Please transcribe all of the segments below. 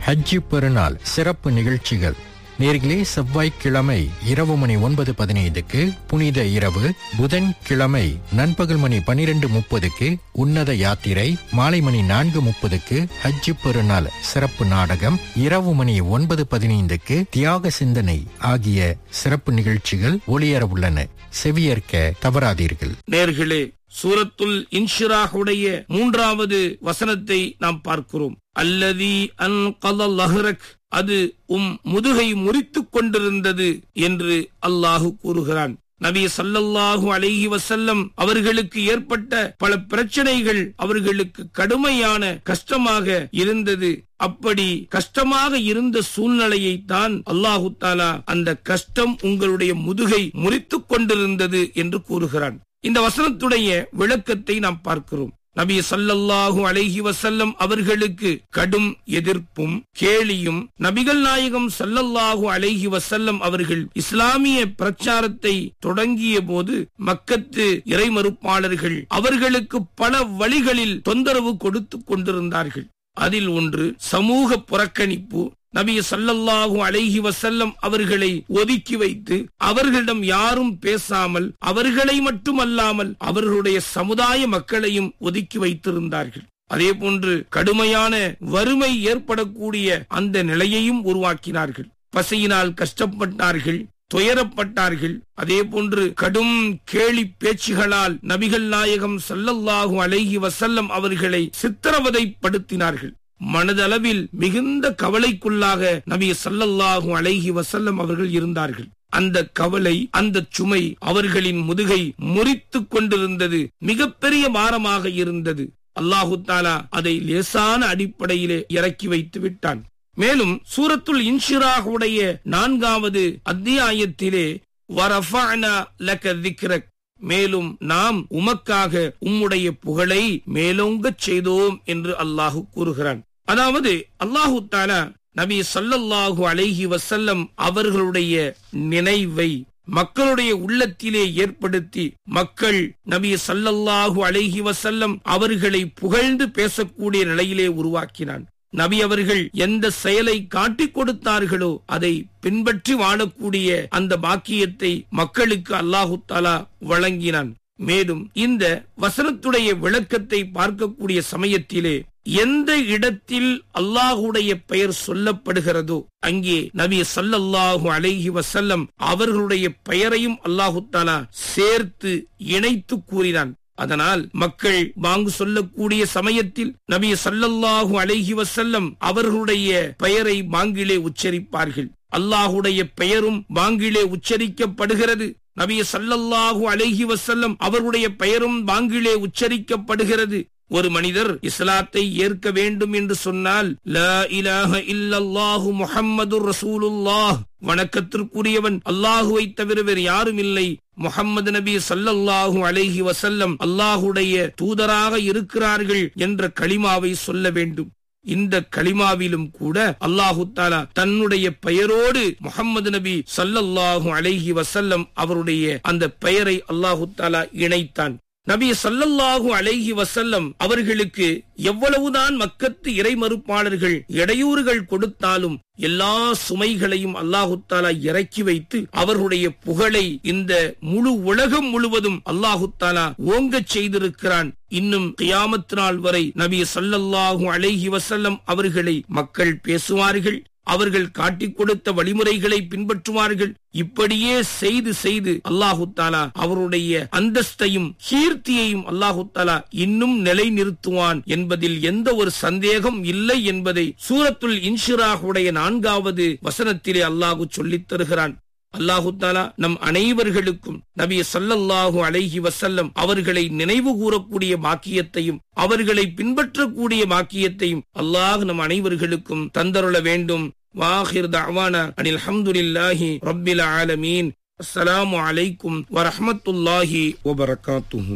ஹஜ்ஜி பெருநாள் சிறப்பு நிகழ்ச்சிகள் நேர்களே செவ்வாய்க்கிழமை இரவு மணி ஒன்பது பதினைந்துக்கு புனித இரவு புதன் கிழமை நண்பகல் மணி பனிரெண்டு முப்பதுக்கு உன்னத யாத்திரை மாலை மணி நான்கு முப்பதுக்கு ஹஜ்ஜி பெருநாள் சிறப்பு நாடகம் இரவு மணி ஒன்பது பதினைந்துக்கு தியாக சிந்தனை ஆகிய சிறப்பு நிகழ்ச்சிகள் ஒளியர உள்ளன செவியேற்க தவறாதீர்கள் நேர்களே சூரத்துல் இன்ஷிராஹுடைய மூன்றாவது வசனத்தை நாம் பார்க்கிறோம் அல்லதி அன் லஹ்ரக் அது உம் முதுகை முறித்துக் கொண்டிருந்தது என்று அல்லாஹு கூறுகிறான் நபி சல்லல்லாஹு அலைஹி வசல்லம் அவர்களுக்கு ஏற்பட்ட பல பிரச்சனைகள் அவர்களுக்கு கடுமையான கஷ்டமாக இருந்தது அப்படி கஷ்டமாக இருந்த சூழ்நிலையை தான் அல்லாஹு தாலா அந்த கஷ்டம் உங்களுடைய முதுகை முறித்துக் கொண்டிருந்தது என்று கூறுகிறான் இந்த வசனத்துடைய விளக்கத்தை நாம் பார்க்கிறோம் நபி சல்லல்லாஹு அலைஹி வசல்லம் அவர்களுக்கு கடும் எதிர்ப்பும் கேலியும் நபிகள் நாயகம் சல்லல்லாஹு அலைஹி வசல்லம் அவர்கள் இஸ்லாமிய பிரச்சாரத்தை தொடங்கிய போது மக்கத்து இறைமறுப்பாளர்கள் அவர்களுக்கு பல வழிகளில் தொந்தரவு கொடுத்து கொண்டிருந்தார்கள் அதில் ஒன்று சமூக புறக்கணிப்பு நபி சல்லல்லாஹு அலைஹி வசல்லம் அவர்களை ஒதுக்கி வைத்து அவர்களிடம் யாரும் பேசாமல் அவர்களை மட்டுமல்லாமல் அவர்களுடைய சமுதாய மக்களையும் ஒதுக்கி வைத்திருந்தார்கள் அதே போன்று கடுமையான வறுமை ஏற்படக்கூடிய அந்த நிலையையும் உருவாக்கினார்கள் பசியினால் கஷ்டப்பட்டார்கள் துயரப்பட்டார்கள் அதே போன்று கடும் கேலி பேச்சுகளால் நபிகள் நாயகம் சல்லல்லாஹு அலைஹி வசல்லம் அவர்களை சித்திரவதைப்படுத்தினார்கள் மனதளவில் மிகுந்த கவலைக்குள்ளாக நபி சல்லல்லாஹு அலைஹி வசல்லம் அவர்கள் இருந்தார்கள் அந்த கவலை அந்த சுமை அவர்களின் முதுகை முறித்து கொண்டிருந்தது மிகப்பெரிய பாரமாக இருந்தது அல்லாஹு தாலா அதை லேசான அடிப்படையிலே இறக்கி வைத்து விட்டான் மேலும் சூரத்துல் இன்ஷிராகுடைய நான்காவது அத்தியாயத்திலே வரஃபஅனா லக திக்ரக் மேலும் நாம் உமக்காக உம்முடைய புகழை மேலோங்கச் செய்தோம் என்று அல்லாஹு கூறுகிறான் அதாவது அல்லாஹு தாலா நபி சல்லல்லாஹு அலைஹி வசல்லம் அவர்களுடைய நினைவை மக்களுடைய உள்ளத்திலே ஏற்படுத்தி மக்கள் நபி சல்லல்லாஹு அலைஹி வசல்லம் அவர்களை புகழ்ந்து பேசக்கூடிய நிலையிலே உருவாக்கினான் நபி அவர்கள் எந்த செயலை காட்டிக் கொடுத்தார்களோ அதை பின்பற்றி வாழக்கூடிய அந்த பாக்கியத்தை மக்களுக்கு அல்லாஹு தாலா வழங்கினான் மேலும் இந்த வசனத்துடைய விளக்கத்தை பார்க்கக்கூடிய சமயத்திலே எந்த இடத்தில் அல்லாஹுடைய பெயர் சொல்லப்படுகிறதோ அங்கே நபி சல்லல்லாஹு அலைஹி வசல்லம் அவர்களுடைய பெயரையும் அல்லாஹு தாலா சேர்த்து இணைத்து கூறினான் அதனால் மக்கள் வாங்கு சொல்லக்கூடிய சமயத்தில் நபி சல்லல்லாஹு அலைஹி வசல்லம் அவர்களுடைய பெயரை பாங்கிலே உச்சரிப்பார்கள் அல்லாஹுடைய பெயரும் பாங்கிலே உச்சரிக்கப்படுகிறது நபி சல்லல்லாஹு அலைஹி வசல்லம் அவர்களுடைய பெயரும் பாங்கிலே உச்சரிக்கப்படுகிறது ஒரு மனிதர் இஸ்லாத்தை ஏற்க வேண்டும் என்று சொன்னால் லா இலாஹ இல்லல்லாஹு முஹம்மது ரசூலுல்லாஹ் வணக்கத்திற்குரியவன் அல்லாஹுவை தவிர வேறு யாரும் இல்லை முகம்மது நபி சல்லல்லாஹு அலைஹி வசல்லம் அல்லாஹுடைய தூதராக இருக்கிறார்கள் என்ற களிமாவை சொல்ல வேண்டும் இந்த களிமாவிலும் கூட அல்லாஹு தாலா தன்னுடைய பெயரோடு முகம்மது நபி சல்லல்லாஹு அலைஹி வசல்லம் அவருடைய அந்த பெயரை அல்லாஹு தாலா இணைத்தான் நபி சல்லல்லாஹு அலைஹி வசல்லம் அவர்களுக்கு எவ்வளவுதான் மக்கத்து இறை மறுப்பாளர்கள் இடையூறுகள் கொடுத்தாலும் எல்லா சுமைகளையும் அல்லாஹு தாலா இறக்கி வைத்து அவர்களுடைய புகழை இந்த முழு உலகம் முழுவதும் அல்லாஹு தாலா ஓங்கச் செய்திருக்கிறான் இன்னும் கியாமத் நாள் வரை நபி சல்லல்லாஹு அலைஹி வசல்லம் அவர்களை மக்கள் பேசுவார்கள் அவர்கள் காட்டிக் கொடுத்த வழிமுறைகளை பின்பற்றுவார்கள் இப்படியே செய்து செய்து அல்லாஹு தாலா அவருடைய அந்தஸ்தையும் கீர்த்தியையும் அல்லாஹு தாலா இன்னும் நிலைநிறுத்துவான் என்பதில் எந்த ஒரு சந்தேகம் இல்லை என்பதை சூரத்துல் இன்ஷிராகுடைய நான்காவது வசனத்திலே அல்லாஹு சொல்லித் தருகிறான் அல்லாஹு தாலா நம் அனைவர்களுக்கும் நபி சல்லல்லாஹு அலைஹி வசல்லம் அவர்களை நினைவு கூறக்கூடிய பாக்கியத்தையும் அவர்களை பின்பற்றக்கூடிய பாக்கியத்தையும் அல்லாஹ் நம் அனைவர்களுக்கும் தந்தருள வேண்டும் வாஹிர் தஅவானா அனில் ஹம்துலில்லாஹி ரப்பில் ஆலமீன் அஸ்ஸலாமு அலைக்கும் வரஹ்மத்துல்லாஹி வபரகாத்துஹு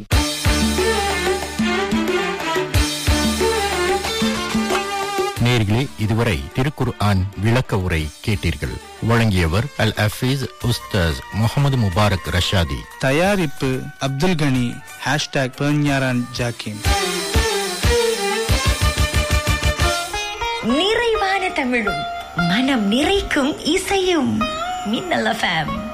நேர்களே இதுவரை திருக்குர் ஆன் விளக்க உரை கேட்டீர்கள் வழங்கியவர் அல் அஃபீஸ் உஸ்தாஸ் முகமது முபாரக் ரஷாதி தயாரிப்பு அப்துல் கனி ஹேஷ்டாக் பெர்ஞாரான் ஜாக்கிம் நிறைவான தமிழும் மனம் நிறைக்கும் இசையும் மின்னல் எஃப்எம்